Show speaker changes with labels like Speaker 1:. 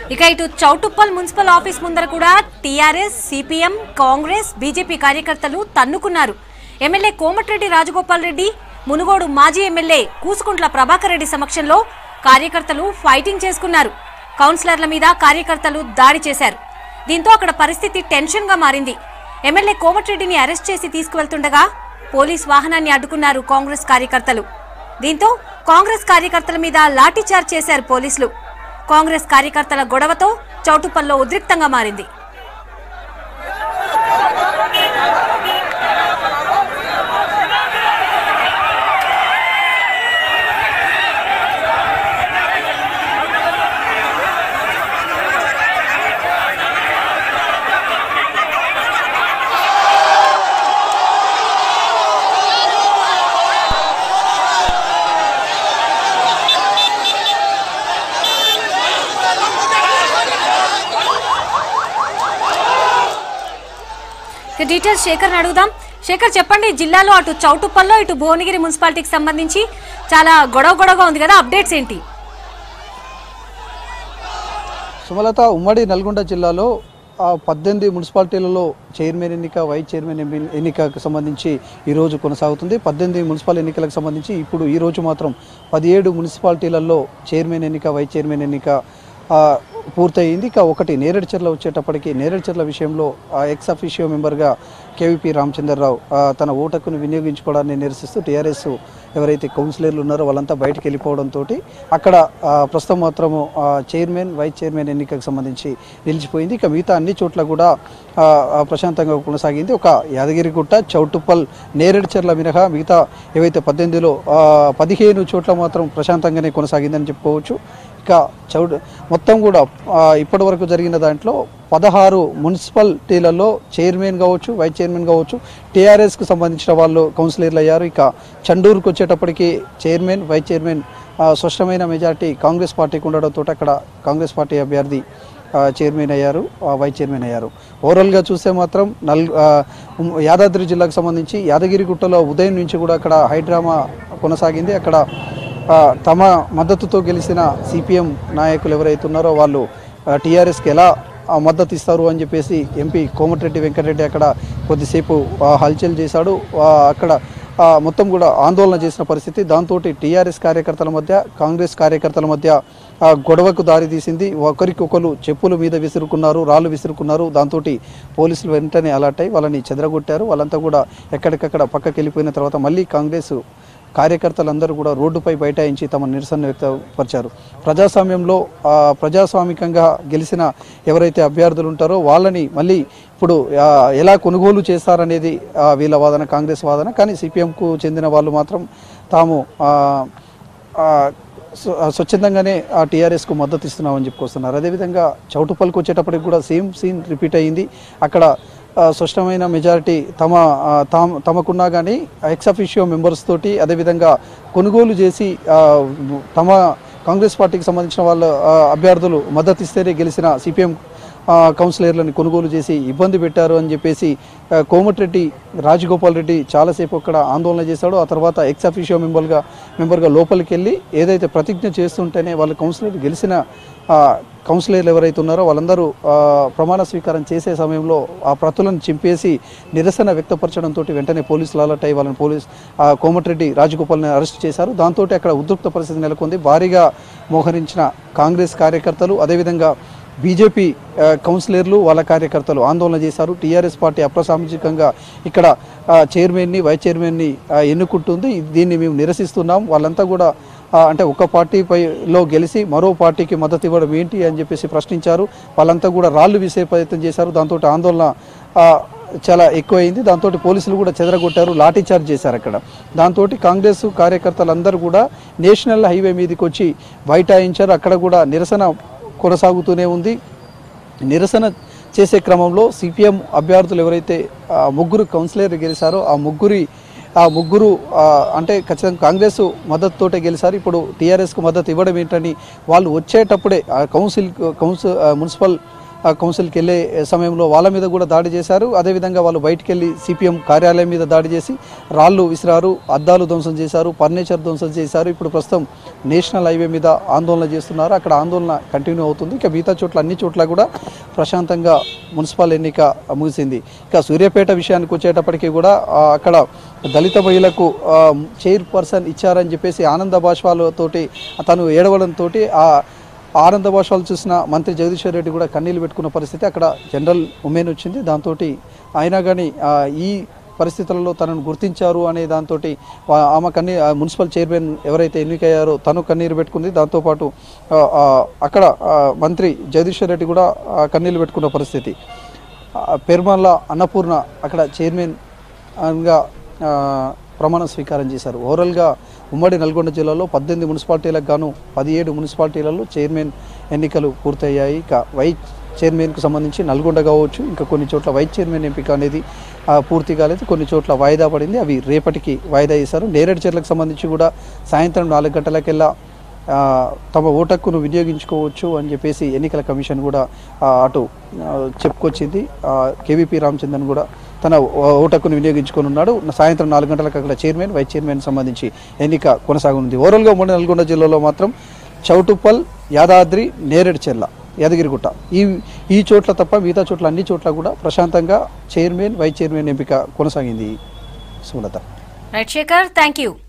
Speaker 1: ఇక ఇటు Choutuppal municipal office ముందర కూడా టీఆర్ఎస్ సిపిఎం కాంగ్రెస్ బీజేపీ కార్యకర్తలు తన్నుకున్నారు ఎమ్మెల్యే కోమటిరెడ్డి రాజగోపాల్ రెడ్డి మునుగోడు మాజీ ఎమ్మెల్యే కూసుకుంట్ల ప్రభాకర్ రెడ్డి సమక్షంలో కార్యకర్తలు ఫైటింగ్ చేసుకున్నారు కౌన్సిలర్ల మీద కార్యకర్తలు దాడి చేశారు దీంతో అక్కడ పరిస్థితి టెన్షన్ గా మారింది ఎమ్మెల్యే కోమటిరెడ్డిని అరెస్ట్ చేసి తీసుకువెళ్తుండగా పోలీస్ వాహనాన్ని అడ్డుకున్నారు కాంగ్రెస్ కార్యకర్తలు దీంతో కాంగ్రెస్ కార్యకర్తల మీద లాఠీచార్జ్ చేశారు పోలీసులు కాంగ్రెస్ కార్యకర్తల గొడవతో చౌటుప్పల్లో ఉద్రిక్తంగా మారింది ఇక డీటెయిల్స్ శేఖర్ అడుగుదాం శేఖర్ చెప్పండి జిల్లాలో అటు చౌటుప్పల్లో ఇటు భువనగిరి మున్సిపాలిటీకి సంబంధించి చాలా గొడవ గొడవగా ఉంది కదా అప్డేట్స్ ఏంటి
Speaker 2: సుమలత ఉమ్మడి నల్గొండ జిల్లాలో ఆ, పద్దెనిమిది మున్సిపాలిటీలలో చైర్మన్ ఎన్నిక వైస్ చైర్మన్ ఎమ్మి- ఎన్నికకు సంబంధించి ఈరోజు కొనసాగుతుంది పద్దెనిమిది మున్సిపల్ ఎన్నికలకు సంబంధించి ఇప్పుడు ఈ రోజు మాత్రం పదిహేడు మున్సిపాలిటీలలో చైర్మన్ ఎన్నిక వైస్ చైర్మన్ ఎన్నిక ఆ, పూర్తయింది ఇక ఒకటి నేరేడుచర్ల వచ్చేటప్పటికి నేరేడుచర్ల విషయంలో ఆ ఎక్స్ అఫీషియో మెంబర్గా కేవీపీ రామచంద్రరావు ఆ, తన ఓటకును వినియోగించుకోవడాన్ని నిరసిస్తూ టీఆర్ఎస్ ఎవరైతే కౌన్సిలర్లు ఉన్నారో వాళ్ళంతా బయటకు వెళ్ళిపోవడంతో అక్కడ ఆ, ప్రస్తుతం మాత్రము ఆ, చైర్మన్ వైస్ చైర్మన్ ఎన్నికకు సంబంధించి నిలిచిపోయింది ఇక మిగతా అన్ని చోట్ల కూడా ఆ, ఆ, ప్రశాంతంగా కొనసాగింది ఒక యాదగిరిగుట్ట చౌటుప్పల్ నేరేడుచర్ల మినహా మిగతా ఏవైతే పద్దెనిమిదిలో ఆ, పదిహేను చోట్ల మాత్రం ప్రశాంతంగానే కొనసాగిందని చెప్పుకోవచ్చు ఇక చౌడ్ మొత్తం కూడా ఆ, ఇప్పటి వరకు జరిగిన దాంట్లో పదహారు మున్సిపాలిటీలలో చైర్మన్ కావచ్చు వైస్ చైర్మన్ కావచ్చు టీఆర్ఎస్కు సంబంధించిన వాళ్ళు కౌన్సిలర్లు అయ్యారు ఇక చండూరుకు వచ్చేటప్పటికి చైర్మన్ వైస్ చైర్మన్ ఆ, స్పష్టమైన మెజార్టీ కాంగ్రెస్ పార్టీకి ఉండడంతో అక్కడ కాంగ్రెస్ పార్టీ అభ్యర్థి ఆ, చైర్మన్ అయ్యారు ఆ, వైస్ చైర్మన్ అయ్యారు ఓవరాల్గా చూస్తే మాత్రం నల్ ఆ, ఉమ్, యాదాద్రి జిల్లాకు సంబంధించి యాదగిరిగుట్టలో ఉదయం నుంచి కూడా అక్కడ హైడ్రామా కొనసాగింది అక్కడ ఆ, తమ మద్దతుతో గెలిచిన సిపిఎం నాయకులు ఎవరైతే ఉన్నారో వాళ్ళు టీఆర్ఎస్కి ఎలా ఆ, మద్దతు ఇస్తారు అని చెప్పేసి ఎంపీ కోమటిరెడ్డి వెంకటరెడ్డి అక్కడ కొద్దిసేపు ఆ, హల్చల్ చేశాడు ఆ, అక్కడ ఆ, మొత్తం కూడా ఆందోళన చేసిన పరిస్థితి దాంతో టీఆర్ఎస్ కార్యకర్తల మధ్య కాంగ్రెస్ కార్యకర్తల మధ్య ఆ, గొడవకు దారితీసింది ఒకరికొకరు చెప్పుల మీద విసురుకున్నారు రాళ్ళు విసురుకున్నారు దాంతో పోలీసులు వెంటనే అలర్ట్ అయ్యి వాళ్ళని చెదరగొట్టారు వాళ్ళంతా కూడా ఎక్కడికక్కడ పక్కకి వెళ్ళిపోయిన తర్వాత మళ్ళీ కాంగ్రెస్ కార్యకర్తలందరూ కూడా రోడ్డుపై బైఠాయించి తమ నిరసన వ్యక్తపరిచారు ప్రజాస్వామ్యంలో ఆ, ప్రజాస్వామికంగా గెలిచిన ఎవరైతే అభ్యర్థులు ఉంటారో వాళ్ళని మళ్ళీ ఇప్పుడు ఆ, ఎలా కొనుగోలు చేస్తారనేది ఆ, వీళ్ళ వాదన కాంగ్రెస్ వాదన కానీ సిపిఎంకు చెందిన వాళ్ళు మాత్రం తాము ఆ, ఆ, స్వ- ఆ, స్వచ్ఛందంగానే ఆ టీఆర్ఎస్కు మద్దతు ఇస్తున్నామని చెప్పుకొస్తున్నారు అదేవిధంగా చౌటుపల్లికి వచ్చేటప్పటికి కూడా సేమ్ సీన్ రిపీట్ అయ్యింది అక్కడ ఆ, స్పష్టమైన మెజారిటీ తమ ఆ, తాము తమకున్నా కానీ ఎక్స్ అఫీషియో మెంబర్స్ తోటి అదేవిధంగా కొనుగోలు చేసి ఆ, తమ కాంగ్రెస్ పార్టీకి సంబంధించిన వాళ్ళ ఆ, అభ్యర్థులు మద్దతు ఇస్తేనే గెలిచిన సిపిఎం కౌన్సిలర్లను కొనుగోలు చేసి ఇబ్బంది పెట్టారు అని చెప్పేసి ఆ, కోమటిరెడ్డి రాజగోపాల్ రెడ్డి చాలాసేపు అక్కడ ఆందోళన చేశాడు ఆ తర్వాత ఎక్స్ అఫీషియో మెంబర్గా మెంబర్గా లోపలికి వెళ్ళి ఏదైతే ప్రతిజ్ఞ చేస్తుంటేనే వాళ్ళ కౌన్సిలర్ గెలిచిన ఆ, కౌన్సిలర్లు ఎవరైతే ఉన్నారో వాళ్ళందరూ ఆ, ప్రమాణ స్వీకారం చేసే సమయంలో ఆ ప్రతులను చింపేసి నిరసన వ్యక్తపరచడంతో వెంటనే పోలీసులు అలర్ట్ అయ్యి వాళ్ళని పోలీస్ ఆ, కోమటిరెడ్డి రాజగోపాల్ని అరెస్ట్ చేశారు దాంతో అక్కడ ఉద్రిక్త పరిస్థితి నెలకొంది భారీగా మోహరించిన కాంగ్రెస్ కార్యకర్తలు అదేవిధంగా బీజేపీ ఆ, కౌన్సిలర్లు వాళ్ళ కార్యకర్తలు ఆందోళన చేశారు టీఆర్ఎస్ పార్టీ అప్రసామాజికంగా ఇక్కడ ఆ, చైర్మన్ని వైస్ చైర్మన్ని ఆ, ఎన్నుకుంటుంది దీన్ని మేము నిరసిస్తున్నాం వాళ్ళంతా కూడా ఆ, అంటే ఒక పార్టీపైలో గెలిచి మరో పార్టీకి మద్దతు ఇవ్వడం ఏంటి అని చెప్పేసి ప్రశ్నించారు వాళ్ళంతా కూడా రాళ్లు విసే ప్రయత్నం చేశారు దాంతో ఆందోళన ఆ, చాలా ఎక్కువైంది దాంతో పోలీసులు కూడా చెదరగొట్టారు లాఠీచార్జ్ చేశారు అక్కడ దాంతో కాంగ్రెస్ కార్యకర్తలందరూ కూడా నేషనల్ హైవే మీదకి వచ్చి బైఠాయించారు అక్కడ కూడా నిరసన కొనసాగుతూనే ఉంది నిరసన చేసే క్రమంలో సిపిఎం అభ్యర్థులు ఎవరైతే ఆ, ముగ్గురు కౌన్సిలర్ గెలిచారో ఆ ముగ్గురి ఆ ముగ్గురు ఆ, అంటే ఖచ్చితంగా కాంగ్రెస్ మద్దతుతోటే గెలిచారు ఇప్పుడు టీఆర్ఎస్కు మద్దతు ఇవ్వడం ఏంటని వాళ్ళు వచ్చేటప్పుడే ఆ కౌన్సిల్ కౌన్సిల్ ఆ, మున్సిపల్ ఆ కౌన్సిల్కి వెళ్ళే సమయంలో వాళ్ళ మీద కూడా దాడి చేశారు అదేవిధంగా వాళ్ళు బయటికి వెళ్ళి సిపిఎం కార్యాలయం మీద దాడి చేసి రాళ్ళు విసిరారు అద్దాలు ధ్వంసం చేశారు ఫర్నిచర్ ధ్వంసం చేశారు ఇప్పుడు ప్రస్తుతం నేషనల్ హైవే మీద ఆందోళన చేస్తున్నారు అక్కడ ఆందోళన కంటిన్యూ అవుతుంది ఇక మిగతా చోట్ల అన్ని చోట్ల కూడా ప్రశాంతంగా మున్సిపల్ ఎన్నిక ముగిసింది ఇక సూర్యాపేట విషయానికి వచ్చేటప్పటికి కూడా ఆ, అక్కడ దళిత మహిళకు చైర్ పర్సన్ ఇచ్చారని చెప్పేసి ఆనంద బాష్పాలతోటి తను ఏడవడంతో ఆ ఆనంద భాషలు చూసిన మంత్రి జగదీశ్వర్ రెడ్డి కూడా కన్నీళ్ళు పెట్టుకున్న పరిస్థితి అక్కడ జనరల్ ఉమెన్ వచ్చింది దాంతో అయినా కానీ ఈ పరిస్థితులలో తనను గుర్తించారు అనే దాంతో ఆమె కన్నీ ఆ మున్సిపల్ చైర్మన్ ఎవరైతే ఎన్నికయ్యారో తను కన్నీరు పెట్టుకుంది దాంతోపాటు ఆ, ఆ, అక్కడ ఆ, మంత్రి జగదీశ్వర్ రెడ్డి కూడా ఆ, కన్నీళ్ళు పెట్టుకున్న పరిస్థితి ఆ, పెరుమల్ల అన్నపూర్ణ అక్కడ చైర్మన్ గా ఆ, ప్రమాణ స్వీకారం చేశారు ఓవరాల్గా ఉమ్మడి నల్గొండ జిల్లాలో పద్దెనిమిది మున్సిపాలిటీలకు గాను పదిహేడు మున్సిపాలిటీలలో చైర్మన్ ఎన్నికలు పూర్తయ్యాయి ఇక వైస్ చైర్మన్కు సంబంధించి నల్గొండ కావచ్చు ఇంకా కొన్ని చోట్ల వైస్ చైర్మన్ ఎంపిక అనేది ఆ, పూర్తి కాలేదు కొన్ని చోట్ల వాయిదా పడింది అవి రేపటికి వాయిదా చేశారు నేరేడు చర్లకు సంబంధించి కూడా సాయంత్రం నాలుగు గంటలకెల్లా ఆ, తమ ఓటక్కును వినియోగించుకోవచ్చు అని చెప్పేసి ఎన్నికల కమిషన్ కూడా ఆ, అటు ఆ, చెప్పుకొచ్చింది ఆ, కేవీపీ రామచంద్రన్ కూడా తన ఓ- ఓటక్కును వినియోగించుకొని ఉన్నాడు సాయంత్రం నాలుగు గంటలకు అక్కడ చైర్మన్ వైస్ చైర్మన్ సంబంధించి ఎన్నిక కొనసాగనుంది ఓవరాల్గా ఉమ్మడి నల్గొండ జిల్లాలో మాత్రం చౌటుప్పల్ యాదాద్రి నేరేడు చెర్ల యాదగిరిగుట్ట ఈ ఈ చోట్ల తప్ప మిగతా చోట్ల అన్ని చోట్ల కూడా ప్రశాంతంగా చైర్మన్ వైస్ చైర్మన్ ఎంపిక కొనసాగింది Sumalatha
Speaker 1: right Shekar thank you